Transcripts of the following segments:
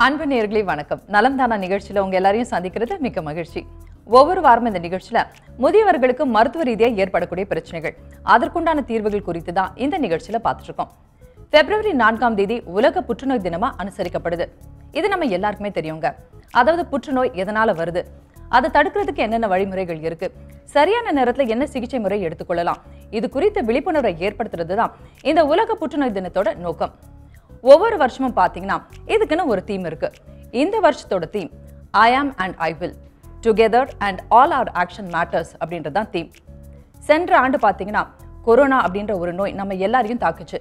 அன்பு நேயர்களே வணக்கம் நலம் தானா நிகழ்ச்சியில உங்க எல்லாரையும் சந்திக்கிறது மிக்க மகிழ்ச்சி ஒவ்வொரு வாரமும் இந்த நிகழ்ச்சியில முதியவர்களுக்கு மருத்துவ ரீதியா ஏற்படக்கூடிய பிரச்சனைகள் அதற்குண்டான தீர்வுகள் குறித்து தான் இந்த நிகழ்ச்சியில பார்த்துட்டு இருக்கோம் பிப்ரவரி நான்காம் தேதி உலக புற்றுநோய் தினமா அனுசரிக்கப்படுது இது நம்ம எல்லாருக்குமே தெரியுங்க அதாவது புற்றுநோய் எதனால வருது அதை தடுக்கிறதுக்கு என்னென்ன வழிமுறைகள் இருக்கு சரியான நேரத்துல என்ன சிகிச்சை முறை எடுத்துக்கொள்ளலாம் இது குறித்த விழிப்புணர்வை ஏற்படுத்துறது தான் இந்த உலக புற்றுநோய் தினத்தோட நோக்கம் ஒவ்வொரு வருஷமும் பார்த்தீங்கன்னா இதுக்குன்னு ஒரு தீம் இருக்கு இந்த வருஷத்தோட theme I am and I will together and all our action matters அப்படின்றது தான் தீம் சென்ற ஆண்டு பார்த்தீங்கன்னா கொரோனா அப்படின்ற ஒரு நோய் நம்ம எல்லாரையும் தாக்குச்சு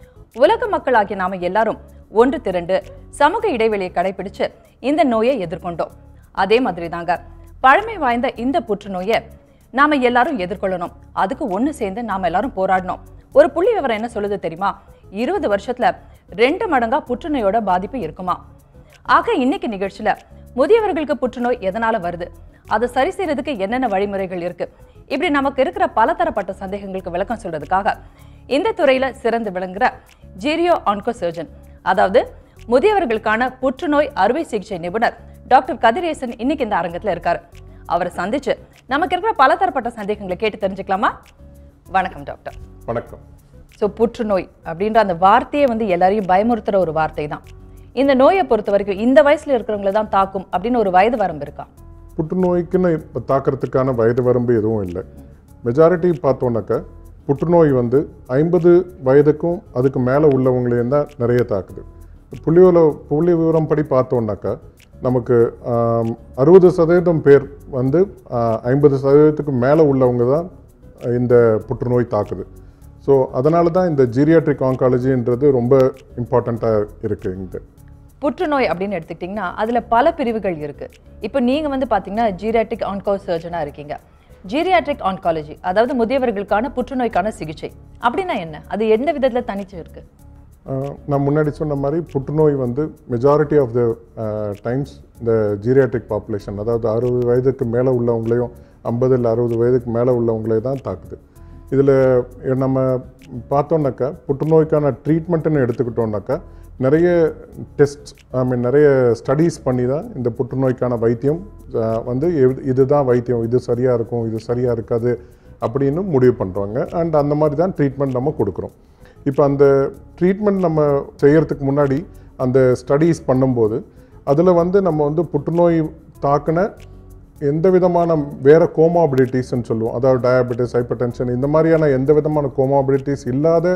உலக மக்களாகிய நாம எல்லாரும் ஒன்று திரண்டு சமூக இடைவெளியை கடைபிடிச்சு இந்த நோயை எதிர்கொண்டோம் அதே மாதிரி தாங்க பழமை வாய்ந்த இந்த புற்றுநோயை நாம எல்லாரும் எதிர்கொள்ளணும் அதுக்கு ஒன்று சேர்ந்து நாம எல்லாரும் போராடணும் ஒரு புள்ளி விவரம் என்ன சொல்லுது தெரியுமா இருபது வருஷத்துல ரெண்டு மடங்கா புற்றுநோயோட பாதிப்பு இருக்குமா ஆக இன்னைக்கு நிகழ்ச்சியில முதியவர்களுக்கு புற்றுநோய் எதனால வருது அதை சரி செய்யறதுக்கு என்னென்ன வழிமுறைகள் இருக்கு இப்படி நமக்கு இருக்கிற பலதரப்பட்ட சந்தேகங்களுக்கு விளக்கம் சொல்றதுக்காக இந்த துறையில சிறந்து விளங்குற ஜீரியோ ஆன்கோ சர்ஜன் அதாவது முதியவர்களுக்கான புற்றுநோய் அறுவை சிகிச்சை நிபுணர் டாக்டர் கதிரேசன் இன்னைக்கு இந்த அரங்கத்துல இருக்காரு அவரை சந்திச்சு நமக்கு இருக்கிற பலதரப்பட்ட சந்தேகங்களை கேட்டு தெரிஞ்சுக்கலாமா வணக்கம் டாக்டர் வணக்கம் ஸோ புற்றுநோய் அப்படின்ற அந்த வார்த்தையே வந்து எல்லாரையும் பயமுறுத்துற ஒரு வார்த்தை தான் இந்த நோயை பொறுத்த வரைக்கும் இந்த வயசுல இருக்கிறவங்கள தான் தாக்கும் அப்படின்னு ஒரு வயது வரம்பு இருக்கா புற்றுநோய்க்குன்னு இப்போ தாக்கிறதுக்கான வயது வரம்பு எதுவும் இல்லை மெஜாரிட்டி பார்த்தோன்னாக்கா புற்றுநோய் வந்து ஐம்பது வயதுக்கும் அதுக்கு மேலே உள்ளவங்களையும் தான் நிறைய தாக்குது புள்ளியோல புள்ளி விவரம் படி பார்த்தோன்னாக்கா நமக்கு அறுபது சதவீதம் பேர் வந்து ஐம்பது சதவீதத்துக்கு மேலே உள்ளவங்க தான் இந்த புற்றுநோய் தாக்குது ஸோ அதனால தான் இந்த ஜீரியாட்ரிக் ஆங்காலஜின்றது ரொம்ப இம்பார்ட்டண்ட்டாக இருக்குது இங்கே புற்றுநோய் அப்படின்னு எடுத்துக்கிட்டிங்கன்னா அதுல பல பிரிவுகள் இருக்கு இப்போ நீங்க வந்து பாத்தீங்கன்னா ஜீரியாட்ரிக் ஆன்கோ சர்ஜனா இருக்கீங்க ஜீரியாட்ரிக் ஆன்காலஜி அதாவது முதியவர்களுக்கான புற்றுநோய்க்கான சிகிச்சை அப்படின்னா என்ன அது எந்த விதத்துல தனிச்சு இருக்கு ஆஹ் நான் முன்னாடி சொன்ன மாதிரி புற்றுநோய் வந்து மெஜாரிட்டி ஆஃப் த டைம்ஸ் இந்த ஜீரியாட்ரிக் பாப்புலேஷன் அதாவது அறுபது வயதுக்கு மேலே உள்ளவங்களையும் ஐம்பது இல்லை அறுபது வயதுக்கு மேலே உள்ளவங்களே தான் தாக்குது இதில் நம்ம பார்த்தோன்னாக்கா புற்றுநோய்க்கான ட்ரீட்மெண்ட்டுன்னு எடுத்துக்கிட்டோம்னாக்கா நிறைய டெஸ்ட் ஐ மீன் நிறைய ஸ்டடீஸ் பண்ணி தான் இந்த புற்றுநோய்க்கான வைத்தியம் ஆஹ் வந்து எது- இதுதான் வைத்தியம் இது சரியாக இருக்கும் இது சரியாக இருக்காது அப்படின்னு முடிவு பண்ணுறாங்க அண்ட் அந்த மாதிரி தான் ட்ரீட்மெண்ட் நம்ம கொடுக்குறோம் இப்போ அந்த ட்ரீட்மெண்ட் நம்ம செய்யறதுக்கு முன்னாடி அந்த ஸ்டடீஸ் பண்ணும்போது அதில் வந்து நம்ம வந்து புற்றுநோய் தாக்கின எந்த விதமான வேற கோமாபிலிட்டிஸ்ன்னு சொல்லுவோம் அதாவது டயபெட்டிஸ் ஹைப்பர் இந்த மாதிரியான எந்த விதமான கோமாபிலிட்டிஸ் இல்லாத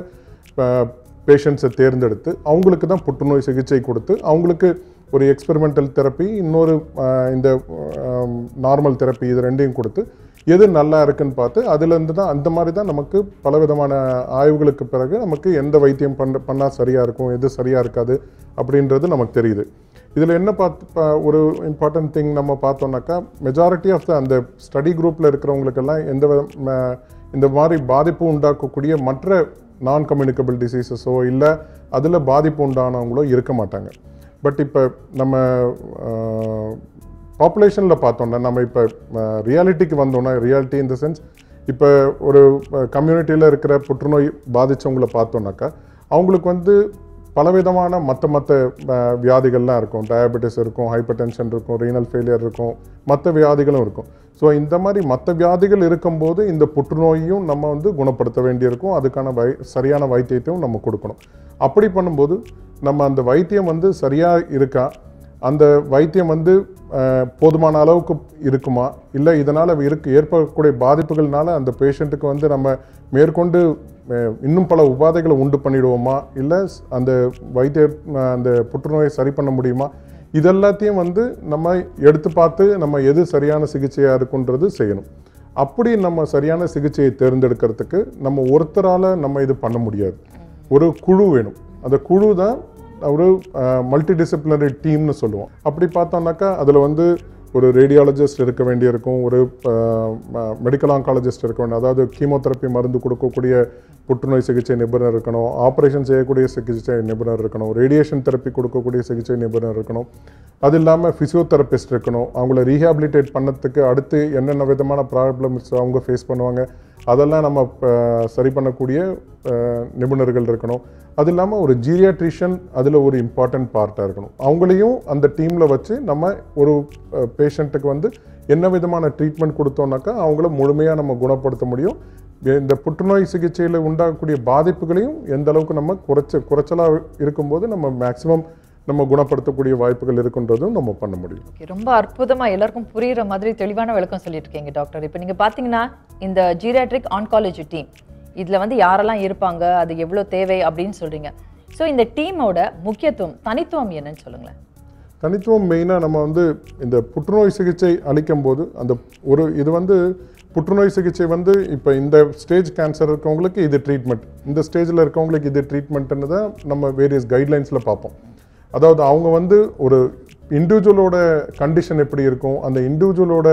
பேஷண்ட்ஸை தேர்ந்தெடுத்து அவங்களுக்கு தான் புற்றுநோய் சிகிச்சை கொடுத்து அவங்களுக்கு ஒரு எக்ஸ்பெரிமெண்டல் தெரப்பி இன்னொரு அஹ், இந்த நார்மல் தெரப்பி இது ரெண்டையும் கொடுத்து எது நல்லா இருக்குன்னு பார்த்து அதுலேருந்து தான் அந்த மாதிரி தான் நமக்கு பலவிதமான ஆய்வுகளுக்கு பிறகு நமக்கு எந்த வைத்தியம் பண்ண பண்ணால் சரியாக இருக்கும் எது சரியாக இருக்காது அப்படின்றது நமக்கு தெரியுது இதில் என்ன பார்த்து பா- ஒரு இம்பார்ட்டன்ட் திங் நம்ம பார்த்தோம்னாக்கா மெஜாரிட்டி ஆஃப் த அந்த ஸ்டடி குரூப்பில் இருக்கிறவங்களுக்கெல்லாம் எந்த வித- ம- இந்த மாதிரி பாதிப்பு உண்டாக்கக்கூடிய மற்ற நான் கம்யூனிகபிள் டிசீசஸோ இல்லை அதில் பாதிப்பு உண்டானவங்களோ இருக்க மாட்டாங்க பட் இப்போ நம்ம பாப்புலேஷனில் பார்த்தோம்னா நம்ம இப்போ ரியாலிட்டிக்கு வந்தோம்னா ரியாலிட்டி இந்த சென்ஸ் இப்போ ஒரு கம்யூனிட்டியில் இருக்கிற புற்றுநோய் பாதித்தவங்கள பார்த்தோம்னாக்கா அவங்களுக்கு வந்து பலவிதமான மற்ற மற்ற வியாதிகள்லாம் இருக்கும் டயபெட்டிஸ் இருக்கும் ஹைப்பர் டென்ஷன் இருக்கும் ரீனல் ஃபெயிலியர் இருக்கும் மற்ற வியாதிகளும் இருக்கும் ஸோ இந்த மாதிரி மற்ற வியாதிகள் இருக்கும்போது இந்த புற்றுநோயையும் நம்ம வந்து குணப்படுத்த வேண்டியிருக்கும் அதுக்கான வை சரியான வைத்தியத்தையும் நம்ம கொடுக்கணும் அப்படி பண்ணும்போது நம்ம அந்த வைத்தியம் வந்து சரியாக இருக்கா அந்த வைத்தியம் வந்து அஹ், போதுமான அளவுக்கு இருக்குமா இல்லை இதனால் இருக்கு ஏற்படக்கூடிய பாதிப்புகள்னால அந்த பேஷண்ட்டுக்கு வந்து நம்ம மேற்கொண்டு அஹ், இன்னும் பல உபாதைகளை உண்டு பண்ணிடுவோமா இல்லை அந்த வைத்திய அஹ், அந்த புற்றுநோயை சரி பண்ண முடியுமா இதெல்லாத்தையும் வந்து நம்ம எடுத்து பார்த்து நம்ம எது சரியான சிகிச்சையாக இருக்குன்றது செய்யணும் அப்படி நம்ம சரியான சிகிச்சையை தேர்ந்தெடுக்கிறதுக்கு நம்ம ஒருத்தரால் நம்ம இது பண்ண முடியாது ஒரு குழு வேணும் அந்த குழு தான் ஒரு மல்டி டிசிப்ளினரி டீம்னு சொல்லுவோம் அப்படி பார்த்தோம்னாக்கா அதில் வந்து ஒரு ரேடியாலஜிஸ்ட் இருக்க வேண்டியிருக்கும் ஒரு மெடிக்கல் ஆங்காலஜிஸ்ட் இருக்க வேண்டிய அதாவது கீமோதெரப்பி மருந்து கொடுக்கக்கூடிய புற்றுநோய் சிகிச்சை நிபுணர் இருக்கணும் ஆப்ரேஷன் செய்யக்கூடிய சிகிச்சை நிபுணர் இருக்கணும் ரேடியேஷன் தெரப்பி கொடுக்கக்கூடிய சிகிச்சை நிபுணர் இருக்கணும் அது இல்லாமல் ஃபிசியோதெரபிஸ்ட் இருக்கணும் அவங்கள ரீஹாபிலிட்டேட் பண்ணதுக்கு அடுத்து என்னென்ன விதமான ப்ராப்ளம்ஸ் அவங்க ஃபேஸ் பண்ணுவாங்க அதெல்லாம் நம்ம அஹ், சரி பண்ணக்கூடிய அஹ், நிபுணர்கள் இருக்கணும் அது இல்லாமல் ஒரு ஜீரியாட்ரிஷியன் அதில் ஒரு இம்பார்ட்டன்ட் பார்ட்டாக இருக்கணும் அவங்களையும் அந்த டீமில் வச்சு நம்ம ஒரு பேஷண்ட்டுக்கு வந்து என்ன விதமான ட்ரீட்மெண்ட் கொடுத்தோம்னாக்கா அவங்கள முழுமையாக நம்ம குணப்படுத்த முடியும் இந்த புற்றுநோய் சிகிச்சையில் உண்டாகக்கூடிய பாதிப்புகளையும் எந்த அளவுக்கு நம்ம குறைச்ச குறைச்சலாக இருக்கும்போது நம்ம மேக்ஸிமம் நம்ம குணப்படுத்தக்கூடிய வாய்ப்புகள் இருக்குன்றதும் நம்ம பண்ண முடியும் Okay, ரொம்ப அற்புதமா எல்லாருக்கும் புரியுற மாதிரி தெளிவான விளக்கம் சொல்லிட்டு இருக்கீங்க டாக்டர் இப்போ நீங்க பாத்தீங்கன்னா இந்த ஜீரியாட்ரிக் ஆன்காலஜி டீம் இதுல வந்து யாரெல்லாம் இருப்பாங்க அது எவ்வளவு தேவை அப்படின்னு சொல்றீங்க ஸோ இந்த டீமோட முக்கியத்துவம் தனித்துவம் என்னன்னு சொல்லுங்களேன் தனித்துவம் மெயினாக நம்ம வந்து இந்த புற்றுநோய் சிகிச்சை அளிக்கும் போது அந்த ஒரு இது வந்து புற்றுநோய் சிகிச்சை வந்து இப்போ இந்த ஸ்டேஜ் கேன்சர் இருக்கவங்களுக்கு இது ட்ரீட்மெண்ட் இந்த ஸ்டேஜில் இருக்கவங்களுக்கு இது ட்ரீட்மெண்ட்னு தான் நம்ம வேரியஸ் கைட்லைன்ஸில் பார்ப்போம் அதாவது அவங்க வந்து ஒரு இண்டிவிஜுவலோட கண்டிஷன் எப்படி இருக்கும் அந்த இண்டிவிஜுவலோட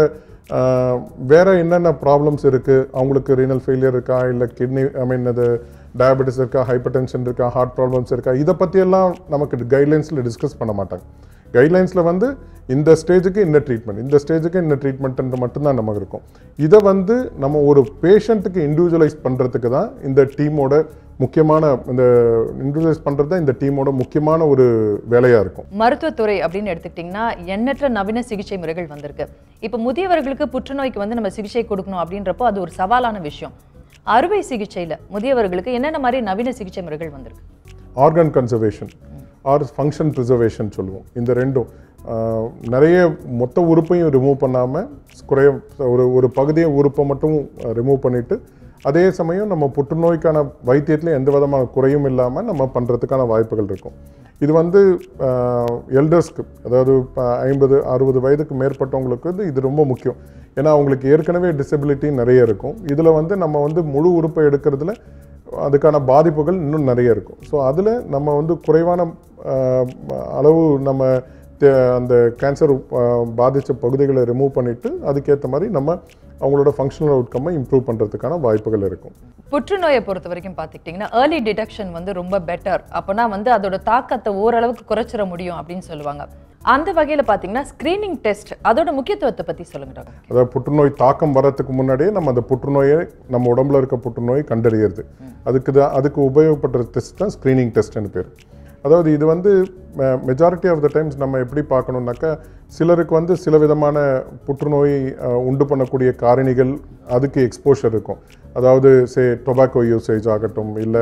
வேற என்னென்ன ப்ராப்ளம்ஸ் இருக்குது அவங்களுக்கு ரீனல் ஃபெயிலியர் இருக்கா இல்லை கிட்னி ஐ மீன் அது டயபெட்டிஸ் இருக்கா ஹைப்பர் டென்ஷன் இருக்கா ஹார்ட் ப்ராப்ளம்ஸ் இருக்கா இதை பற்றியெல்லாம் நமக்கு கைட்லைன்ஸில் டிஸ்கஸ் பண்ண மாட்டாங்க கைட்லைன்ஸில் வந்து இந்த ஸ்டேஜுக்கு இந்த ட்ரீட்மெண்ட் இந்த ஸ்டேஜுக்கு இந்த ட்ரீட்மெண்ட்ன்ற மட்டும்தான் நமக்கு இருக்கும் இதை வந்து நம்ம ஒரு பேஷண்ட்டுக்கு இண்டிவிஜுவலைஸ் பண்ணுறதுக்கு தான் இந்த டீமோட முக்கியமான இந்த இண்டிவிஜுவலைஸ் பண்ணுறது தான் இந்த டீமோட முக்கியமான ஒரு வேலையாக இருக்கும் மருத்துவத்துறை அப்படின்னு எடுத்துக்கிட்டிங்கன்னா எண்ணற்ற நவீன சிகிச்சை முறைகள் வந்திருக்கு இப்போ முதியவர்களுக்கு புற்றுநோய்க்கு வந்து நம்ம சிகிச்சை கொடுக்கணும் அப்படின்றப்போ அது ஒரு சவாலான விஷயம் அறுவை சிகிச்சையில முதியவர்களுக்கு என்னென்ன மாதிரி நவீன சிகிச்சை முறைகள் வந்திருக்கு organ conservation or function preservation சொல்லுவோம் இந்த ரெண்டும் ஆஹ், நிறைய மொத்த உறுப்பையும் ரிமூவ் பண்ணாமல் குறைய ஒரு ஒரு பகுதியை உறுப்பை மட்டும் ரிமூவ் பண்ணிவிட்டு அதே சமயம் நம்ம புற்றுநோய்க்கான வைத்தியத்தில் எந்த விதமான குறையும் இல்லாமல் நம்ம பண்ணுறதுக்கான வாய்ப்புகள் இருக்கும் இது வந்து எல்டர்ஸ்க்கு அதாவது ஐம்பது அறுபது வயதுக்கு மேற்பட்டவங்களுக்கு வந்து இது ரொம்ப முக்கியம் ஏன்னா அவங்களுக்கு ஏற்கனவே டிசபிலிட்டி நிறைய இருக்கும் இதில் வந்து நம்ம வந்து முழு உறுப்பை எடுக்கிறதுல அதுக்கான பாதிப்புகள் இன்னும் நிறைய இருக்கும் ஸோ அதில் நம்ம வந்து குறைவான ஆஹ், அளவு நம்ம தே- அந்த கேன்சர் பாதித்த பகுதிகளை ரிமூவ் பண்ணிவிட்டு அதுக்கேற்ற மாதிரி நம்ம அவங்களோட ஃபங்க்ஷனல் அவுட்கம்மை இம்ப்ரூவ் பண்ணுறதுக்கான வாய்ப்புகள் இருக்கும் புற்றுநோயை பொறுத்த வரைக்கும் பார்த்துக்கிட்டிங்கன்னா ஏர்லி டிடெக்ஷன் வந்து ரொம்ப பெட்டர் அப்போனா வந்து அதோட தாக்கத்தை ஓரளவுக்கு குறைச்சிட முடியும் அப்படின்னு சொல்லுவாங்க அந்த வகையில் பார்த்தீங்கன்னா ஸ்க்ரீனிங் டெஸ்ட் அதோட முக்கியத்துவத்தை பற்றி சொல்லுங்க டாக்டர் அதாவது புற்றுநோய் தாக்கம் வரத்துக்கு முன்னாடியே நம்ம அந்த புற்றுநோயை நம்ம உடம்புல இருக்க புற்றுநோய் கண்டறியறது அதுக்கு தான் அதுக்கு உபயோகப்படுற டெஸ்ட் தான் ஸ்க்ரீனிங் டெஸ்ட்னு பேர் அதாவது இது வந்து மெஜாரிட்டி ஆஃப் த டைம்ஸ் நம்ம எப்படி பார்க்கணுன்னாக்கா சிலருக்கு வந்து சில விதமான புற்றுநோய் அஹ், உண்டு பண்ணக்கூடிய காரணிகள் அதுக்கு எக்ஸ்போஷர் இருக்கும் அதாவது சே டொபாக்கோ யூசேஜ் ஆகட்டும் இல்லை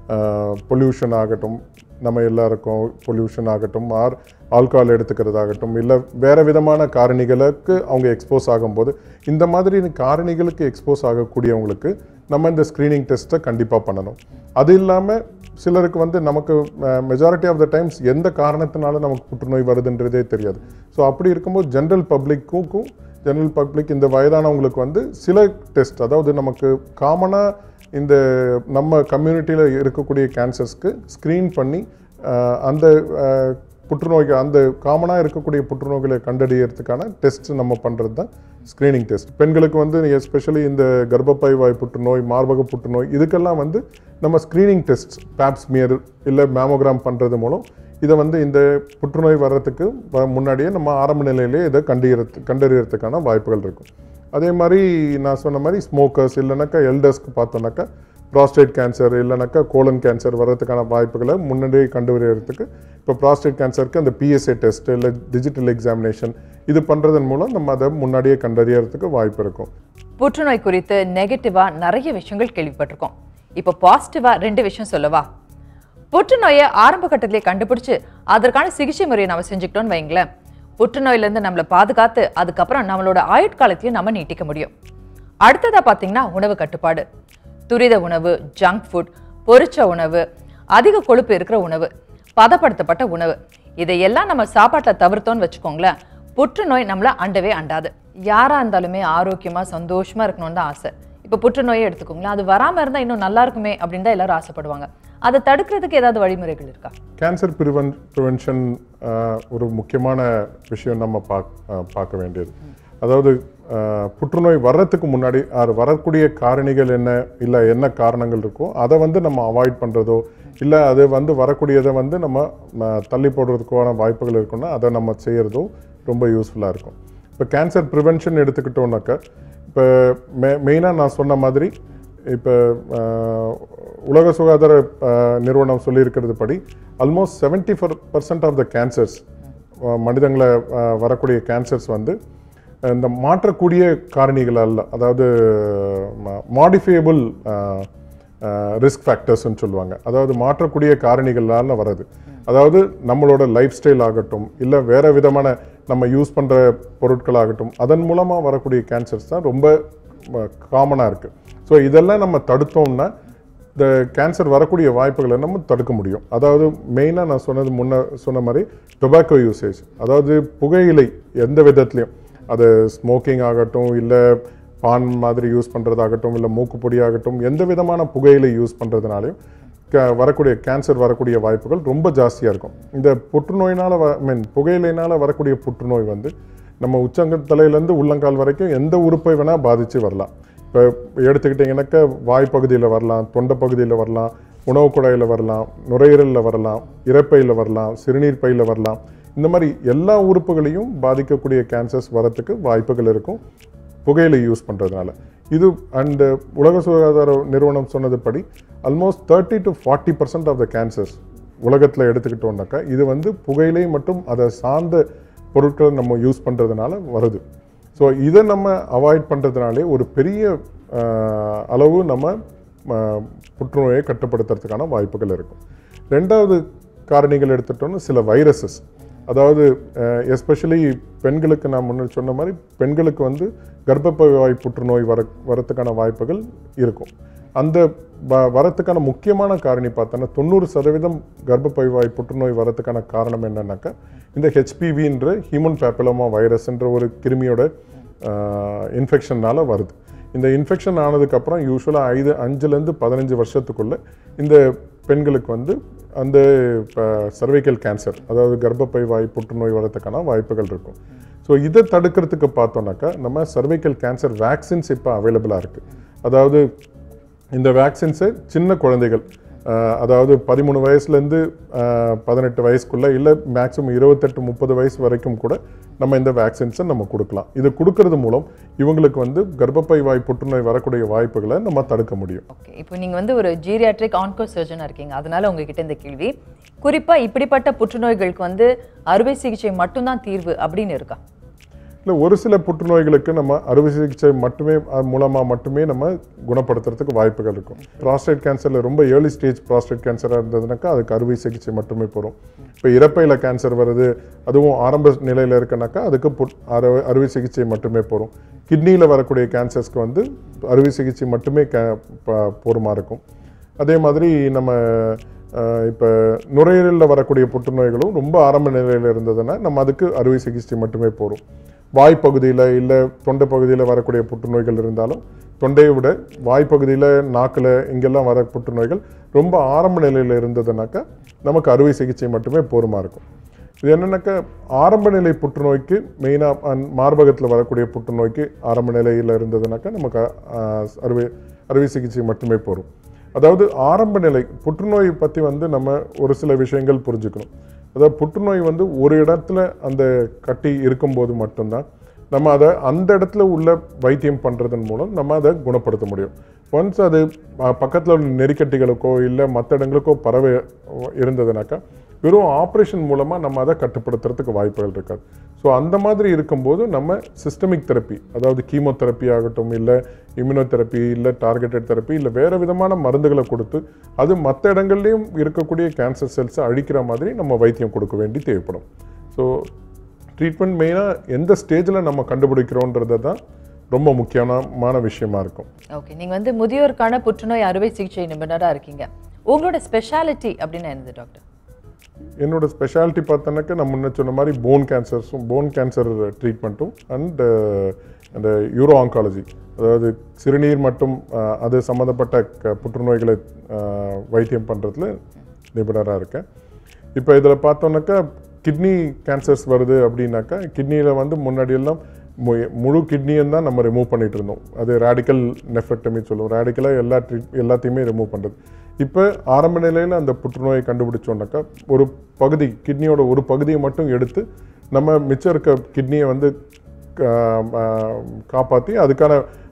பொல்யூஷன் ஆகட்டும் நம்ம எல்லாருக்கும் பொல்யூஷன் ஆகட்டும் ஆர் ஆல்கஹால் எடுத்துக்கிறதாகட்டும் இல்லை வேறு விதமான காரணிகளுக்கு அவங்க எக்ஸ்போஸ் ஆகும்போது இந்த மாதிரி காரணிகளுக்கு எக்ஸ்போஸ் ஆகக்கூடியவங்களுக்கு நம்ம இந்த ஸ்க்ரீனிங் டெஸ்ட்டை கண்டிப்பாக பண்ணணும் அது இல்லாமல் சிலருக்கு வந்து நமக்கு மெஜாரிட்டி ஆஃப் த டைம்ஸ் எந்த காரணத்தினால நமக்கு புற்றுநோய் வருதுன்றதே தெரியாது ஸோ அப்படி இருக்கும்போது ஜென்ரல் பப்ளிக்கும் ஜெனரல் பப்ளிக் இந்த வயதானவங்களுக்கு வந்து சில டெஸ்ட் அதாவது நமக்கு காமனாக இந்த நம்ம கம்யூனிட்டியில் இருக்கக்கூடிய கேன்சர்ஸ்க்கு ஸ்க்ரீன் பண்ணி அஹ், அந்த அஹ், புற்றுநோய்க்கு அந்த காமனாக இருக்கக்கூடிய புற்றுநோய்களை கண்டறியறதுக்கான டெஸ்ட் நம்ம பண்ணுறது தான் ஸ்க்ரீனிங் டெஸ்ட் பெண்களுக்கு வந்து எஸ்பெஷலி இந்த கர்ப்பப்பை வாய் புற்றுநோய் மார்பக புற்றுநோய் இதுக்கெல்லாம் வந்து நம்ம ஸ்க்ரீனிங் டெஸ்ட் பேப்ஸ்மியர் இல்லை மேமோகிராம் பண்ணுறது மூலம் இதை வந்து இந்த புற்றுநோய் வர்றதுக்கு வ- முன்னாடியே நம்ம ஆரம்ப நிலையிலே இதை கண்டறியறது கண்டறியறதுக்கான வாய்ப்புகள் இருக்கும் அதே மாதிரி நான் சொன்ன மாதிரி ஸ்மோக்கர்ஸ் இல்லைனாக்கா எல்டர்ஸ்க்கு பார்த்தோன்னாக்கா ப்ராஸ்டேட் கேன்சர் இல்லைனாக்கா கோலன் கேன்சர் வர்றதுக்கான வாய்ப்புகளை முன்னாடியே கண்டுபிடிக்கிறதுக்கு இப்போ ப்ராஸ்டேட் கேன்சருக்கு அந்த பிஎஸ்ஏ டெஸ்ட் இல்லை டிஜிட்டல் எக்ஸாமினேஷன் இது பண்ணுறதன் மூலம் நம்ம அதை முன்னாடியே கண்டறியறதுக்கு வாய்ப்பு இருக்கும் புற்றுநோய் குறித்து நெகட்டிவா நிறைய விஷயங்கள் கேள்விப்பட்டிருக்கோம் இப்போ பாசிட்டிவா ரெண்டு விஷயம் சொல்லவா புற்றுநோயை ஆரம்ப கட்டத்திலே கண்டுபிடிச்சு அதற்கான சிகிச்சை முறையை நம்ம செஞ்சுக்கிட்டோம்னு வைங்களேன் புற்றுநோயிலேருந்து நம்மளை பாதுகாத்து அதுக்கப்புறம் நம்மளோட ஆயுட்காலத்தையும் நம்ம நீட்டிக்க முடியும் அடுத்ததா பார்த்தீங்கன்னா உணவு கட்டுப்பாடு துரித உணவு ஜங்க் ஃபுட் பொரிச்ச உணவு அதிக கொழுப்பு இருக்கிற உணவு பதப்படுத்தப்பட்ட உணவு இதையெல்லாம் நம்ம சாப்பாட்டில் தவிர்த்தோம்னு வச்சுக்கோங்களேன் புற்றுநோய் நம்மள அண்டவே அண்டாது யாரா இருந்தாலுமே ஆரோக்கியமா சந்தோஷமா இருக்கணும்னு தான் ஆசை இப்போ புற்றுநோயை எடுத்துக்கோங்களேன் அது வராம இருந்தா இன்னும் நல்லா இருக்குமே அப்படின்னு தான் எல்லாரும் ஆசைப்படுவாங்க அதை தடுக்கிறதுக்கு ஏதாவது வழிமுறைகள் இருக்கா கேன்சர் ப்ரிவென் ப்ரிவென்ஷன் ஒரு முக்கியமான விஷயம் நம்ம பாக் அஹ், பார்க்க வேண்டியது அதாவது அஹ், புற்றுநோய் வர்றதுக்கு முன்னாடி அது வரக்கூடிய காரணிகள் என்ன இல்லை என்ன காரணங்கள் இருக்கோ அதை வந்து நம்ம அவாய்ட் பண்ணுறதோ இல்லை அது வந்து வரக்கூடியதை வந்து நம்ம அஹ், தள்ளி போடுறதுக்கான வாய்ப்புகள் இருக்குன்னா அதை நம்ம செய்கிறதோ ரொம்ப யூஸ்ஃபுல்லாக இருக்கும் இப்போ கேன்சர் ப்ரிவென்ஷன் எடுத்துக்கிட்டோம்னாக்கா இப்போ இப்போ மெ மெயினாக நான் சொன்ன மாதிரி இப்போ உலக சுகாதார அஹ், நிறுவனம் சொல்லியிருக்கிறது படி almost seventy four percent of the cancers மனிதங்களை அஹ், வரக்கூடிய கேன்சர்ஸ் வந்து இந்த மாற்றக்கூடிய காரணிகள் அல்ல அதாவது மாடிஃபையபிள் ரிஸ்க் ஃபேக்டர்ஸ்னு சொல்லுவாங்க அதாவது மாற்றக்கூடிய காரணிகளால் வருது அதாவது நம்மளோட லைஃப் ஸ்டைல் ஆகட்டும் இல்லை வேற விதமான நம்ம யூஸ் பண்ணுற பொருட்களாகட்டும் அதன் மூலமாக வரக்கூடிய கேன்சர்ஸ் தான் ரொம்ப காமனாக இருக்குது ஸோ இதெல்லாம் நம்ம தடுத்தோம்னா இந்த கேன்சர் வரக்கூடிய வாய்ப்புகளை நம்ம தடுக்க முடியும் அதாவது மெயினாக நான் சொன்னது முன்ன சொன்ன மாதிரி டொபாக்கோ யூசேஜ் அதாவது புகையிலை எந்த விதத்துலையும் அது ஸ்மோக்கிங் ஆகட்டும் இல்லை பான் மாதிரி யூஸ் பண்ணுறதாகட்டும் இல்லை மூக்குப்பொடி ஆகட்டும் எந்த விதமான புகையிலை யூஸ் பண்ணுறதுனாலையும் க- வரக்கூடிய கேன்சர் வரக்கூடிய வாய்ப்புகள் ரொம்ப ஜாஸ்தியாக இருக்கும் இந்த புற்றுநோயினால் வ மீன் புகையிலைனால் வரக்கூடிய புற்றுநோய் வந்து நம்ம உச்சங்க தலையிலேருந்து உள்ளங்கால் வரைக்கும் எந்த உறுப்பை வேணால் பாதித்து வரலாம் இப்போ எடுத்துக்கிட்டிங்கனாக்கா வாய்ப்பகுதியில் வரலாம் தொண்டை பகுதியில் வரலாம் உணவு குழாயில் வரலாம் நுரையீரலில் வரலாம் இரைப்பையில் வரலாம் சிறுநீர் பையில் வரலாம் இந்த மாதிரி எல்லா உறுப்புகளையும் பாதிக்கக்கூடிய கேன்சர்ஸ் வரத்துக்கு வாய்ப்புகள் இருக்கும் புகையிலை யூஸ் பண்ணுறதுனால இது அண்ட் உலக சுகாதார நிறுவனம் சொன்னதுபடி almost thirty to forty percent of the cancers உலகத்தில் எடுத்துக்கிட்டோம்னாக்கா இது வந்து புகையிலை மற்றும் அதை சார்ந்த பொருட்களை நம்ம யூஸ் பண்ணுறதுனால வருது ஸோ இதை நம்ம அவாய்ட் பண்ணுறதுனாலே ஒரு பெரிய ஆஹ், அளவு நம்ம ஆஹ், புற்றுநோயை கட்டுப்படுத்துறதுக்கான வாய்ப்புகள் இருக்கும் ரெண்டாவது காரணிகள் எடுத்துட்டோம்னா சில வைரஸஸ் அதாவது எஸ்பெஷலி பெண்களுக்கு நான் முன்னாடி சொன்ன மாதிரி பெண்களுக்கு வந்து கர்ப்பப்பை வாய் புற்றுநோய் வர வரத்துக்கான வாய்ப்புகள் இருக்கும் அந்த வ- வரத்துக்கான முக்கியமான காரணி பார்த்தோன்னா தொண்ணூறு சதவீதம் கர்ப்பப்பை வாய் புற்றுநோய் வரத்துக்கான காரணம் என்னன்னாக்கா இந்த ஹெச்பிவின்ற ஹியூமன் பேப்பிலோமா வைரஸ்ன்ற ஒரு கிருமியோட இன்ஃபெக்ஷன்னால வருது இந்த இன்ஃபெக்ஷன் ஆனதுக்கப்புறம் யூஸ்வலாக ஐந்து அஞ்சுலேருந்து பதினஞ்சு வருஷத்துக்குள்ள இந்த பெண்களுக்கு வந்து அந்த சர்வைக்கல் கேன்சர் அதாவது கர்ப்பப்பை வாய் புற்றுநோய் வரதுக்கான வாய்ப்புகள் இருக்கும் ஸோ இதை தடுக்கிறதுக்கு பார்த்தோம்னாக்கா நம்ம சர்வைக்கல் கேன்சர் வேக்சின்ஸ் இப்போ அவைலபிளாக இருக்குது அதாவது இந்த வேக்சின்ஸை சின்ன குழந்தைகள் அஹ், அதாவது பதிமூணு வயசுலேருந்து பதினெட்டு வயசுக்குள்ளே இல்லை மேக்ஸிமம் இருபத்தெட்டு முப்பது வயசு வரைக்கும் கூட நம்ம இந்த வேக்சின்ஸை நம்ம கொடுக்கலாம் இது கொடுக்கறது மூலம் இவங்களுக்கு வந்து கர்ப்பப்பை வாய் புற்றுநோய் வரக்கூடிய வாய்ப்புகளை நம்ம தடுக்க முடியும் ஓகே இப்போ நீங்க வந்து ஒரு ஜீரியாட்ரிக் ஆன்கோ சர்ஜனா இருக்கீங்க அதனால உங்ககிட்ட இந்த கேள்வி குறிப்பா இப்படிப்பட்ட புற்றுநோய்களுக்கு வந்து அறுவை சிகிச்சை மட்டும்தான் தீர்வு அப்படின்னு இருக்கா இல்லை ஒரு சில புற்றுநோய்களுக்கு நம்ம அறுவை சிகிச்சை மட்டுமே அது மூலமாக மட்டுமே நம்ம குணப்படுத்துறதுக்கு வாய்ப்புகள் இருக்கும் ப்ராஸ்டேட் கேன்சரில் ரொம்ப ஏர்லி ஸ்டேஜ் ப்ராஸ்டேட் கேன்சராக இருந்ததுனாக்கா அதுக்கு அறுவை சிகிச்சை மட்டுமே போகும் இப்போ இறப்பையில் கேன்சர் வருது அதுவும் ஆரம்ப நிலையில் இருக்குனாக்கா அதுக்கு புட் அறுவை அறுவை சிகிச்சை மட்டுமே போகும் கிட்னியில் வரக்கூடிய கேன்சர்ஸ்க்கு வந்து அறுவை சிகிச்சை மட்டுமே கே ப- போருமா இருக்கும் அதே மாதிரி நம்ம இப்போ நுரையீரலில் வரக்கூடிய புற்றுநோய்களும் ரொம்ப ஆரம்ப நிலையில் இருந்ததுன்னா நம்ம அதுக்கு அறுவை சிகிச்சை மட்டுமே போகிறோம் வாய்ப்பகுதியில் இல்லை தொண்டை பகுதியில் வரக்கூடிய புற்றுநோய்கள் இருந்தாலும் தொண்டையை விட வாய்ப்பகுதியில் நாக்கில் இங்கெல்லாம் வர புற்றுநோய்கள் ரொம்ப ஆரம்ப நிலையில் இருந்ததுனாக்கா நமக்கு அறுவை சிகிச்சை மட்டுமே போருமா இருக்கும் இது என்னன்னாக்கா ஆரம்ப நிலை புற்றுநோய்க்கு மெயினாக மார்பகத்தில் வரக்கூடிய புற்றுநோய்க்கு ஆரம்ப நிலையில் இருந்ததுனாக்கா நமக்கு அஹ், அறுவை அறுவை சிகிச்சை மட்டுமே போரும் அதாவது ஆரம்ப நிலை புற்றுநோய் பற்றி வந்து நம்ம ஒரு சில விஷயங்கள் புரிஞ்சுக்கணும் அதாவது புற்றுநோய் வந்து ஒரு இடத்துல அந்த கட்டி இருக்கும்போது மட்டும்தான் நம்ம அதை அந்த இடத்துல உள்ள வைத்தியம் பண்ணுறதன் மூலம் நம்ம அதை குணப்படுத்த முடியும் ஒன்ஸ் அது பக்கத்தில் உள்ள நெறிக்கட்டிகளுக்கோ இல்லை மற்ற இடங்களுக்கோ பரவ இருந்ததுனாக்கா வெறும் ஆப்ரேஷன் மூலமாக நம்ம அதை கட்டுப்படுத்துறதுக்கு வாய்ப்புகள் இருக்காது ஸோ அந்த மாதிரி இருக்கும்போது நம்ம சிஸ்டமிக் தெரப்பி அதாவது கீமோதெரப்பி ஆகட்டும் இல்லை இம்யூனோதெரப்பி இல்லை டார்கெட்டட் தெரப்பி இல்லை வேறு விதமான மருந்துகளை கொடுத்து அது மற்ற இடங்கள்லையும் இருக்கக்கூடிய கேன்சர் செல்ஸை அழிக்கிற மாதிரி நம்ம வைத்தியம் கொடுக்க வேண்டி தேவைப்படும் ஸோ ட்ரீட்மெண்ட் மெயினாக எந்த ஸ்டேஜில் நம்ம கண்டுபிடிக்கிறோன்றது தான் ரொம்ப முக்கியமான விஷயமா இருக்கும் ஓகே நீங்க வந்து முதியோருக்கான புற்றுநோய் அறுவை சிகிச்சை நிபுணரா இருக்கீங்க உங்களோட ஸ்பெஷாலிட்டி அப்படின்னு என்னது டாக்டர் என்னோட ஸ்பெஷாலிட்டி பார்த்தோன்னாக்கா நான் முன்ன சொன்ன மாதிரி போன் கேன்சர்ஸும் போன் கேன்சர் ட்ரீட்மெண்ட்டும் அண்ட் அந்த யூரோ ஆங்காலஜி அதாவது சிறுநீர் மற்றும் அஹ், அது சம்மந்தப்பட்ட க புற்றுநோய்களை அஹ், வைத்தியம் பண்ணுறதுல நிபுணராக இருக்கேன் இப்போ இதில் பார்த்தோன்னாக்கா கிட்னி கேன்சர்ஸ் வருது அப்படின்னாக்கா கிட்னியில் வந்து முன்னாடியெல்லாம் மு- முழு கிட்னியும் தான் நம்ம ரிமூவ் பண்ணிட்டு இருந்தோம் அது ரேடிக்கல் நெஃபெக்டமி சொல்லுவோம் ரேடிக்கலாக எல்லா ட்ரீட் எல்லாத்தையுமே ரிமூவ் பண்ணுறது இப்போ ஆரம்ப நிலையில் அந்த புற்றுநோயை கண்டுபிடிச்சோன்னாக்கா ஒரு பகுதி கிட்னியோட ஒரு பகுதியை மட்டும் எடுத்து நம்ம மிச்சம் இருக்க கிட்னியை வந்து காப்பாற்றி அதுக்கான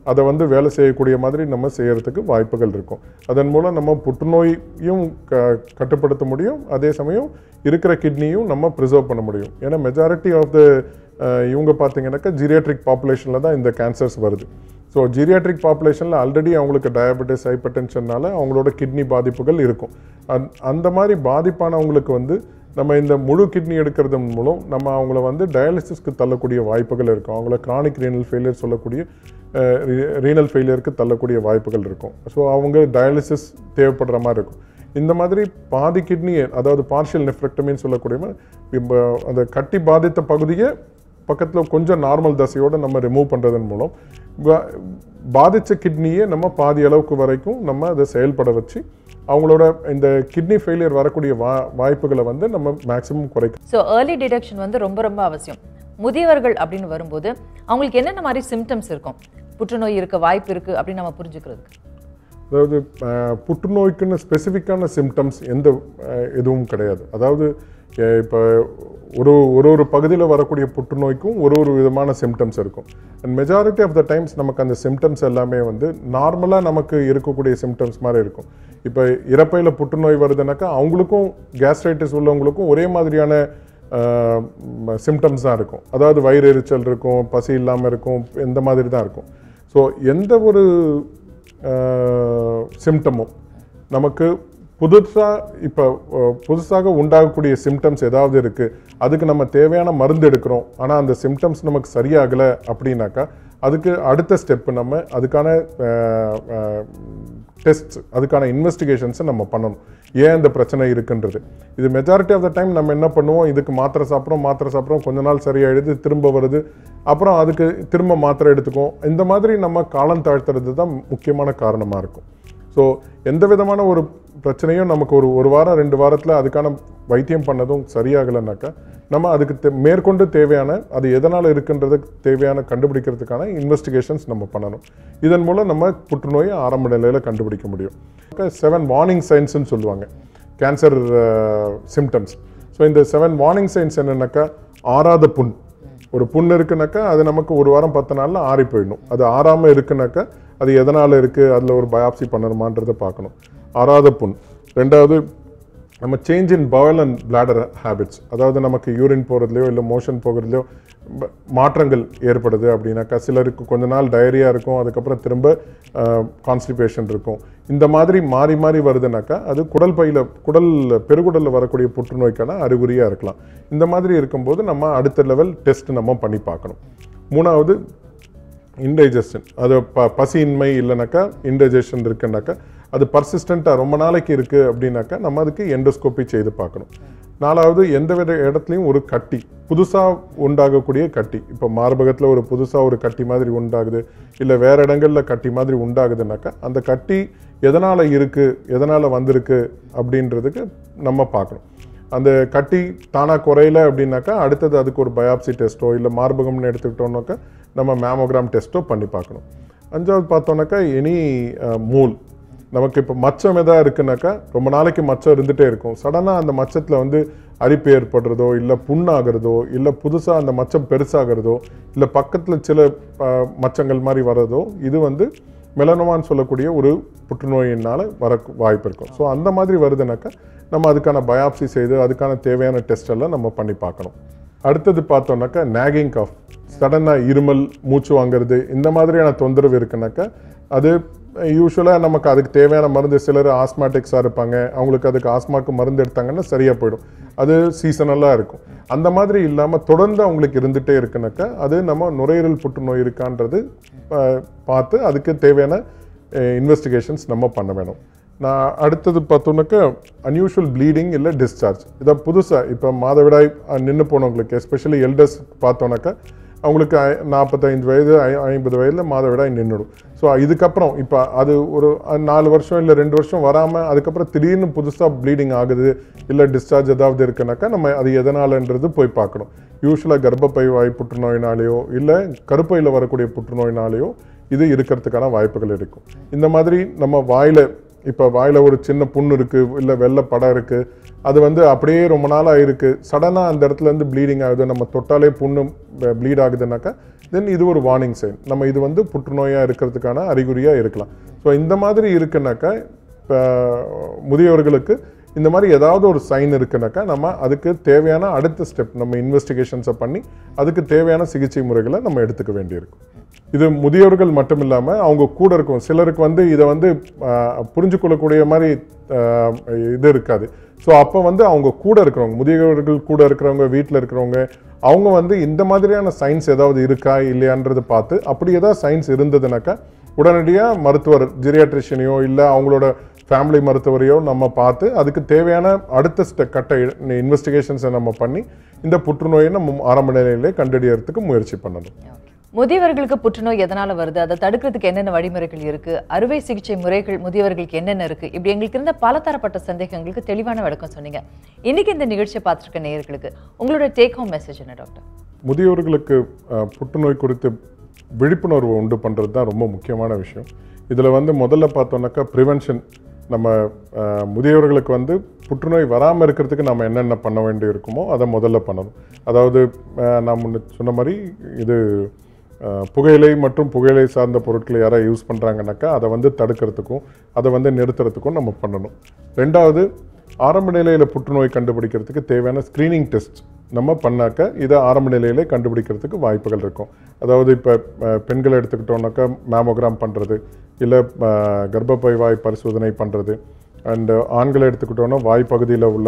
அதை வந்து வேலை செய்யக்கூடிய மாதிரி நம்ம செய்யறதுக்கு வாய்ப்புகள் இருக்கும் அதன் மூலம் நம்ம புற்றுநோயையும் க கட்டுப்படுத்த முடியும் அதே சமயம் இருக்கிற கிட்னியும் நம்ம ப்ரிசர்வ் பண்ண முடியும் ஏன்னா மெஜாரிட்டி ஆஃப் த இவங்க பார்த்தீங்கன்னாக்கா ஜீரியாட்ரிக் பாப்புலேஷனில் தான் இந்த கேன்சர்ஸ் வருது ஸோ ஜீரியாட்ரிக் பாப்புலேஷனில் ஆல்ரெடி அவங்களுக்கு டயபெட்டிஸ் ஹைப்பர்டென்ஷன்னால அவங்களோட கிட்னி பாதிப்புகள் இருக்கும் அந் அந்த மாதிரி பாதிப்பானவங்களுக்கு வந்து நம்ம இந்த முழு கிட்னி எடுக்கிறது மூலம் நம்ம அவங்கள வந்து டயாலிசிஸ்க்கு தள்ளக்கூடிய வாய்ப்புகள் இருக்கும் அவங்கள கிரானிக் ரீனல் ஃபெயிலியர் சொல்லக்கூடிய ரீனல் ஃபெயிலியருக்கு தள்ளக்கூடிய வாய்ப்புகள் இருக்கும் ஸோ அவங்க டயாலிசிஸ் தேவைப்படுற மாதிரி இருக்கும் இந்த மாதிரி பாதி கிட்னி அதாவது பார்ஷியல் நெஃப்ரெக்டமின்னு சொல்லக்கூடிய மாதிரி இப்போ அந்த கட்டி பாதித்த பகுதியை பக்கத்தில் கொஞ்சம் நார்மல் தசையோடு நம்ம ரிமூவ் பண்ணுறதன் மூலம் பா- பாதிச்ச கிட்னியை நம்ம பாதி அளவுக்கு வரைக்கும் நம்ம அதை செயல்பட வச்சு அவங்களோட இந்த கிட்னி ஃபெயிலியர் வரக்கூடிய வா வாய்ப்புகளை வந்து நம்ம மேக்ஸிமம் குறைக்க ஸோ ஏர்லி டிடெக்ஷன் வந்து ரொம்ப ரொம்ப அவசியம் முதியவர்கள் அப்படின்னு வரும்போது அவங்களுக்கு என்னென்ன மாதிரி சிம்டம்ஸ் இருக்கும் புற்றுநோய் இருக்க வாய்ப்பு இருக்கு அப்படின்னு நம்ம புரிஞ்சுக்கிறதுக்கு அதாவது அஹ், புற்றுநோய்க்குன்னு ஸ்பெசிஃபிக்கான சிம்டம்ஸ் எந்த அஹ், எதுவும் கிடையாது அதாவது இப்போ ஒரு ஒரு ஒரு பகுதியில் வரக்கூடிய புற்றுநோய்க்கும் ஒரு ஒரு விதமான சிம்டம்ஸ் இருக்கும் and majority of the times நமக்கு அந்த சிம்டம்ஸ் எல்லாமே வந்து நார்மலாக நமக்கு இருக்கக்கூடிய சிம்டம்ஸ் மாதிரி இருக்கும் இப்போ இறப்பையில் புற்றுநோய் வருதுனாக்கா அவங்களுக்கும் கேஸ்ட்ரைட்டிஸ் உள்ளவங்களுக்கும் ஒரே மாதிரியான சிம்டம்ஸ் தான் இருக்கும் அதாவது வயிறு எரிச்சல் இருக்கும் பசி இல்லாமல் இருக்கும் இந்த மாதிரி தான் இருக்கும் ஸோ எந்த ஒரு சிம்டமும் நமக்கு புதுசாக இப்போ புதுசாக உண்டாகக்கூடிய சிம்டம்ஸ் ஏதாவது இருக்குது அதுக்கு நம்ம தேவையான மருந்து எடுக்கிறோம் ஆனால் அந்த சிம்டம்ஸ் நமக்கு சரியாகலை அப்படின்னாக்கா அதுக்கு அடுத்த ஸ்டெப்பு நம்ம அதுக்கான டெஸ்ட் அதுக்கான இன்வெஸ்டிகேஷன்ஸை நம்ம பண்ணணும் ஏன் இந்த பிரச்சனை இருக்குன்றது இது மெஜாரிட்டி ஆஃப் த டைம் நம்ம என்ன பண்ணுவோம் இதுக்கு மாத்திரை சாப்பிட்றோம் மாத்திரை சாப்பிட்றோம் கொஞ்ச நாள் சரியாயிடுது திரும்ப வருது அப்புறம் அதுக்கு திரும்ப மாத்திரை எடுத்துக்குவோம் இந்த மாதிரி நம்ம காலம் தாழ்த்துறது தான் முக்கியமான காரணமாக இருக்கும் ஸோ எந்த விதமான ஒரு பிரச்சனையும் நமக்கு ஒரு ஒரு வாரம் ரெண்டு வாரத்தில் அதுக்கான வைத்தியம் பண்ணதும் சரியாகலைனாக்கா நம்ம அதுக்கு தே- மேற்கொண்டு தேவையான அது எதனால் இருக்குன்றதுக்கு தேவையான கண்டுபிடிக்கிறதுக்கான இன்வெஸ்டிகேஷன்ஸ் நம்ம பண்ணணும் இதன் மூலம் நம்ம புற்றுநோயை ஆரம்ப நிலையில் கண்டுபிடிக்க முடியும் செவன் வார்னிங் சைன்ஸ்னு சொல்லுவாங்க கேன்சர் சிம்டம்ஸ் ஸோ இந்த செவன் வார்னிங் சைன்ஸ் என்னன்னாக்கா ஆறாத புண் ஒரு புண் இருக்குனாக்கா அது நமக்கு ஒரு வாரம் பத்து நாளில் ஆறி போயிடணும் அது ஆறாமல் இருக்குனாக்கா அது எதனால் இருக்குது அதில் ஒரு பயாப்சி பண்ணணுமான்றதை பார்க்கணும் ஆறாத புண் ரெண்டாவது நம்ம change in bowel and bladder habits அதாவது நமக்கு யூரின் போகிறதுலையோ இல்லை மோஷன் போகிறதுலையோ ப- மாற்றங்கள் ஏற்படுது அப்படின்னாக்கா சிலருக்கு கொஞ்ச நாள் டயரியா இருக்கும் அதுக்கப்புறம் திரும்ப கான்ஸ்டிபேஷன் இருக்கும் இந்த மாதிரி மாறி மாறி வருதுனாக்கா அது குடல் பையில் குடல் பெருகுடலில் வரக்கூடிய புற்றுநோய்க்கான அறிகுறியாக இருக்கலாம் இந்த மாதிரி இருக்கும்போது நம்ம அடுத்த லெவல் டெஸ்ட் நம்ம பண்ணி பார்க்கணும் மூணாவது இன்டைஜஷன் அது ப பசியின்மை இல்லைனாக்கா இன்டைஜஷன் இருக்குன்னாக்கா அது பர்சிஸ்டண்ட்டாக ரொம்ப நாளைக்கு இருக்குது அப்படின்னாக்கா நம்ம அதுக்கு எண்டோஸ்கோப்பி செய்து பார்க்கணும் நாலாவது எந்த வித இடத்துலையும் ஒரு கட்டி புதுசாக உண்டாகக்கூடிய கட்டி இப்போ மார்பகத்தில் ஒரு புதுசாக ஒரு கட்டி மாதிரி உண்டாகுது இல்லை வேற இடங்களில் கட்டி மாதிரி உண்டாகுதுனாக்கா அந்த கட்டி எதனால் இருக்குது எதனால் வந்திருக்கு அப்படின்றதுக்கு நம்ம பார்க்கணும் அந்த கட்டி தானாக குறையல அப்படின்னாக்கா அடுத்தது அதுக்கு ஒரு பயாப்சி டெஸ்ட்டோ இல்லை மார்பகம்னு எடுத்துக்கிட்டோம்னாக்கா நம்ம மேமோகிராம் டெஸ்ட்டோ பண்ணி பார்க்கணும் அஞ்சாவது பார்த்தோம்னாக்கா எனி மூல் நமக்கு இப்போ மச்சம் எதா இருக்குனாக்கா ரொம்ப நாளைக்கு மச்சம் இருந்துகிட்டே இருக்கும் சடனாக அந்த மச்சத்தில் வந்து அரிப்பு ஏற்படுறதோ இல்லை புண்ணாகிறதோ இல்லை புதுசாக அந்த மச்சம் பெருசாகிறதோ இல்லை பக்கத்தில் சில அஹ், மச்சங்கள் மாதிரி வர்றதோ இது வந்து மெலனோமான்னு சொல்லக்கூடிய ஒரு புற்றுநோயினால் வர வாய்ப்பு இருக்கும் ஸோ அந்த மாதிரி வருதுனாக்கா நம்ம அதுக்கான பயாப்சி செய்து அதுக்கான தேவையான டெஸ்ட் எல்லாம் நம்ம பண்ணி பார்க்கணும் அடுத்தது பார்த்தோம்னாக்கா நாகிங் காஃப் சடனாக இருமல் மூச்சு வாங்குறது இந்த மாதிரியான தொந்தரவு இருக்குனாக்கா அது யூஸ்வலாக நமக்கு அதுக்கு தேவையான மருந்து சிலர் ஆஸ்மாட்டிக்ஸாக இருப்பாங்க அவங்களுக்கு அதுக்கு ஆஸ்மாக்கு மருந்து எடுத்தாங்கன்னா சரியாக போயிடும் அது சீசனலாக இருக்கும் அந்த மாதிரி இல்லாமல் தொடர்ந்து அவங்களுக்கு இருந்துகிட்டே இருக்குனாக்கா அது நம்ம நுரையீரல் புற்றுநோய் இருக்கான்றது பா- பார்த்து அதுக்கு தேவையான இன்வெஸ்டிகேஷன்ஸ் நம்ம பண்ண வேணும் நான் அடுத்தது பார்த்தோம்னாக்கா அன்யூஷுவல் ப்ளீடிங் இல்லை டிஸ்சார்ஜ் இதை புதுசாக இப்போ மாதவிடாய் நின்று போனவங்களுக்கு எஸ்பெஷலி எல்டர்ஸ் பார்த்தோன்னாக்கா அவங்களுக்கு ஐ- நாற்பத்தைந்து வயது ஐ- ஐம்பது வயதில் மாதவிடாய் நின்றுடும் ஸோ இதுக்கப்புறம் இப்போ அது ஒரு அஹ், நாலு வருஷம் இல்லை ரெண்டு வருஷம் வராமல் அதுக்கப்புறம் திடீர்னு புதுசாக ப்ளீடிங் ஆகுது இல்லை டிஸ்சார்ஜ் ஏதாவது இருக்குனாக்கா நம்ம அது எதனாலன்றது போய் பார்க்கணும் யூஸ்வலாக கர்ப்பப்பை வாய் புற்றுநோயினாலேயோ இல்லை கருப்பையில் வரக்கூடிய புற்றுநோயினாலேயோ இது இருக்கிறதுக்கான வாய்ப்புகள் இருக்கும் இந்த மாதிரி நம்ம வாயில் இப்போ வாயில் ஒரு சின்ன புண்ணு இருக்குது இல்லை வெள்ளை படம் இருக்குது அது வந்து அப்படியே ரொம்ப நாளாக இருக்கு சடனாக அந்த இடத்துல இருந்து ப்ளீடிங் ஆகுது நம்ம தொட்டாலே புண்ணு ப்ளீட் ஆகுதுனாக்கா தென் இது ஒரு வார்னிங் சைன் நம்ம இது வந்து புற்றுநோயாக இருக்கிறதுக்கான அறிகுறியாக இருக்கலாம் ஸோ இந்த மாதிரி இருக்குனாக்கா இப்போ முதியவர்களுக்கு இந்த மாதிரி ஏதாவது ஒரு சைன் இருக்குனாக்கா நம்ம அதுக்கு தேவையான அடுத்த ஸ்டெப் நம்ம இன்வெஸ்டிகேஷன்ஸை பண்ணி அதுக்கு தேவையான சிகிச்சை முறைகளை நம்ம எடுத்துக்க வேண்டியிருக்கும் இது முதியவர்கள் மட்டும் இல்லாமல் அவங்க கூட இருக்கும் சிலருக்கு வந்து இதை வந்து ஆஹ், புரிஞ்சு கொள்ளக்கூடிய மாதிரி ஆஹ், இது இருக்காது ஸோ அப்போ வந்து அவங்க கூட இருக்கிறவங்க முதியவர்கள் கூட இருக்கிறவங்க வீட்டில் இருக்கிறவங்க அவங்க வந்து இந்த மாதிரியான சயின்ஸ் ஏதாவது இருக்கா இல்லையான்றதை பார்த்து அப்படி ஏதாவது சயின்ஸ் இருந்ததுனாக்கா உடனடியாக மருத்துவர் ஜெரியாட்ரிஷியனையோ இல்லை அவங்களோட ஃபேமிலி மருத்துவரையோ நம்ம பார்த்து அதுக்கு தேவையான அடுத்த ஸ்டெப் கட்ட இன்வெஸ்டிகேஷன்ஸை நம்ம பண்ணி இந்த புற்றுநோயை நம்ம ஆரம்ப நிலையிலே கண்டறியறதுக்கு முயற்சி பண்ணணும் முதியவர்களுக்கு புற்றுநோய் எதனால வருது அதை தடுக்கிறதுக்கு என்னென்ன வழிமுறைகள் இருக்கு அறுவை சிகிச்சை முறைகள் முதியவர்களுக்கு என்னென்ன இருக்கு இப்படி எங்களுக்கு இருந்த பல தரப்பட்ட சந்தேகங்களுக்கு தெளிவான விளக்கம் சொன்னீங்க இன்னைக்கு இந்த நிகழ்ச்சியை பார்த்துருக்க நேயர்களுக்கு உங்களோட டேக் ஹோம் மெசேஜ் என்ன டாக்டர் முதியோர்களுக்கு அஹ், புற்றுநோய் குறித்து விழிப்புணர்வு உண்டு பண்ணுறது தான் ரொம்ப முக்கியமான விஷயம் இதில் வந்து முதல்ல பார்த்தோம்னாக்கா ப்ரிவென்ஷன் நம்ம அஹ், முதியவர்களுக்கு வந்து புற்றுநோய் வராமல் இருக்கிறதுக்கு நம்ம என்னென்ன பண்ண வேண்டி இருக்குமோ அதை முதல்ல பண்ணணும் அதாவது அஹ், நான் முன்ன சொன்ன மாதிரி இது அஹ், புகையிலை மற்றும் புகையிலை சார்ந்த பொருட்களை யாராவது யூஸ் பண்ணுறாங்கனாக்கா அதை வந்து தடுக்கிறதுக்கும் அதை வந்து நிறுத்துறதுக்கும் நம்ம பண்ணணும் ரெண்டாவது ஆரம்ப நிலையில் புற்றுநோய் கண்டுபிடிக்கிறதுக்கு தேவையான ஸ்க்ரீனிங் டெஸ்ட் நம்ம பண்ணாக்க இதை ஆரம்ப நிலையிலே கண்டுபிடிக்கிறதுக்கு வாய்ப்புகள் இருக்கும் அதாவது இப்போ பெண்களை எடுத்துக்கிட்டோம்னாக்கா மேமோகிராம் பண்ணுறது இல்லை கர்ப்பப்பை வாய் பரிசோதனை பண்ணுறது அண்ட் ஆண்களை எடுத்துக்கிட்டோன்னா வாய் பகுதியில் உள்ள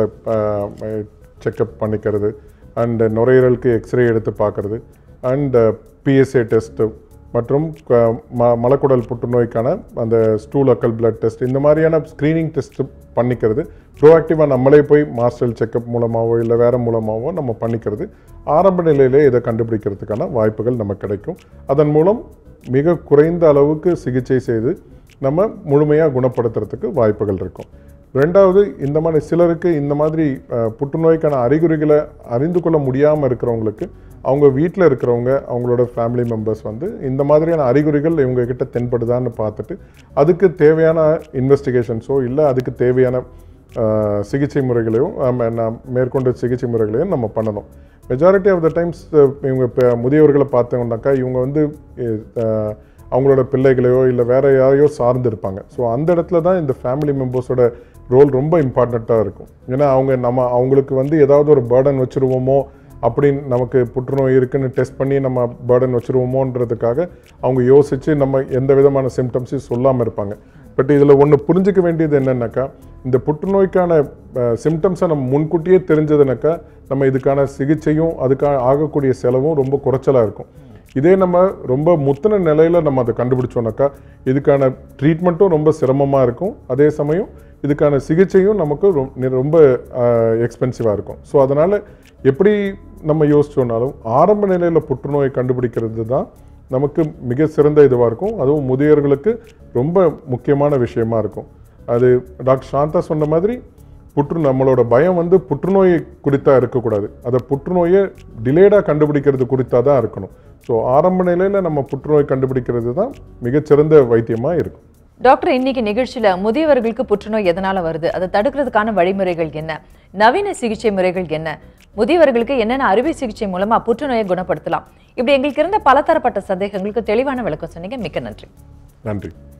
செக்கப் பண்ணிக்கிறது அண்ட் நுரையீரலுக்கு எக்ஸ்ரே எடுத்து பார்க்கறது அண்ட் பிஎஸ்ஏ டெஸ்ட்டு மற்றும் க- ம மலக்குடல் புற்றுநோய்க்கான அந்த ஸ்டூல் அக்கல் பிளட் டெஸ்ட் இந்த மாதிரியான ஸ்க்ரீனிங் டெஸ்ட் பண்ணிக்கிறது ப்ரோஆக்டிவாக நம்மளே போய் மாஸ்டல் செக்கப் மூலமாகவோ இல்லை வேறு மூலமாகவோ நம்ம பண்ணிக்கிறது ஆரம்ப நிலையிலே இதை கண்டுபிடிக்கிறதுக்கான வாய்ப்புகள் நமக்கு கிடைக்கும் அதன் மூலம் மிக குறைந்த அளவுக்கு சிகிச்சை செய்து நம்ம முழுமையாக குணப்படுத்துறதுக்கு வாய்ப்புகள் இருக்கும் ரெண்டாவது இந்த மாதிரி சிலருக்கு இந்த மாதிரி அஹ், புற்றுநோய்க்கான அறிகுறிகளை அறிந்து கொள்ள முடியாமல் இருக்கிறவங்களுக்கு அவங்க வீட்டில் இருக்கிறவங்க அவங்களோட ஃபேமிலி மெம்பர்ஸ் வந்து இந்த மாதிரியான அறிகுறிகள் இவங்க கிட்ட தென்படுதான்னு பார்த்துட்டு அதுக்கு தேவையான இன்வெஸ்டிகேஷன்ஸோ இல்லை அதுக்கு தேவையான அஹ், சிகிச்சை முறைகளையும் ஆம, நாம் மேற்கொண்ட சிகிச்சை முறைகளையும் நம்ம பண்ணணும் மெஜாரிட்டி ஆஃப் த டைம்ஸ் இவங்க இப்போ முதியவர்களை பார்த்தோம்னாக்கா இவங்க வந்து அஹ், அவங்களோட பிள்ளைகளையோ இல்லை வேற யாரையோ சார்ந்து இருப்பாங்க ஸோ அந்த இடத்துல தான் இந்த ஃபேமிலி மெம்பர்ஸோட ரோல் ரொம்ப இம்பார்ட்டண்ட்டாக இருக்கும் ஏன்னா அவங்க நம்ம அவங்களுக்கு வந்து ஏதாவது ஒரு பேர்டன் வச்சுருவோமோ அப்படின்னு நமக்கு புற்றுநோய் இருக்குன்னு டெஸ்ட் பண்ணி நம்ம பேர்டன் வச்சுருவோமோன்றதுக்காக அவங்க யோசித்து நம்ம எந்த விதமான சிம்டம்ஸையும் சொல்லாமல் இருப்பாங்க பட் இதில் ஒன்று புரிஞ்சிக்க வேண்டியது என்னன்னாக்கா இந்த புற்றுநோய்க்கான சிம்டம்ஸை நம்ம முன்கூட்டியே தெரிஞ்சதுனாக்கா நம்ம இதுக்கான சிகிச்சையும் அதுக்காக ஆகக்கூடிய செலவும் ரொம்ப குறைச்சலாக இருக்கும் இதே நம்ம ரொம்ப முத்தின நிலையில் நம்ம அதை கண்டுபிடிச்சோம்னாக்கா இதுக்கான ட்ரீட்மெண்ட்டும் ரொம்ப சிரமமாக இருக்கும் அதே சமயம் இதுக்கான சிகிச்சையும் நமக்கு ரொ- நி- ரொம்ப எக்ஸ்பென்சிவாக இருக்கும் ஸோ அதனால் எப்படி நம்ம யோசிச்சோம்னாலும் ஆரம்ப நிலையில் புற்றுநோயை கண்டுபிடிக்கிறது தான் நமக்கு மிக சிறந்த இதுவாக இருக்கும் அதுவும் முதியவர்களுக்கு ரொம்ப முக்கியமான விஷயமா இருக்கும் அது டாக்டர் சாந்தா சொன்ன மாதிரி புற்று நம்மளோட பயம் வந்து புற்றுநோய் குறித்தா இருக்கக்கூடாது அதை புற்றுநோயை டிலேடாக கண்டுபிடிக்கிறது குறித்தா தான் இருக்கணும் ஸோ ஆரம்ப நிலையில் நம்ம புற்றுநோய் கண்டுபிடிக்கிறது தான் மிகச்சிறந்த வைத்தியமாக இருக்கும் டாக்டர் இன்னைக்கு நிகழ்ச்சியில முதியவர்களுக்கு புற்றுநோய் எதனால வருது அதை தடுக்கிறதுக்கான வழிமுறைகள் என்ன நவீன சிகிச்சை முறைகள் என்ன முதியவர்களுக்கு என்னென்ன அறுவை சிகிச்சை மூலமா புற்றுநோயை குணப்படுத்தலாம் இப்படி எங்களுக்கு இருந்த பல தரப்பட்ட சந்தேகங்களுக்கு தெளிவான விளக்கம் சொன்னீங்க மிக்க நன்றி நன்றி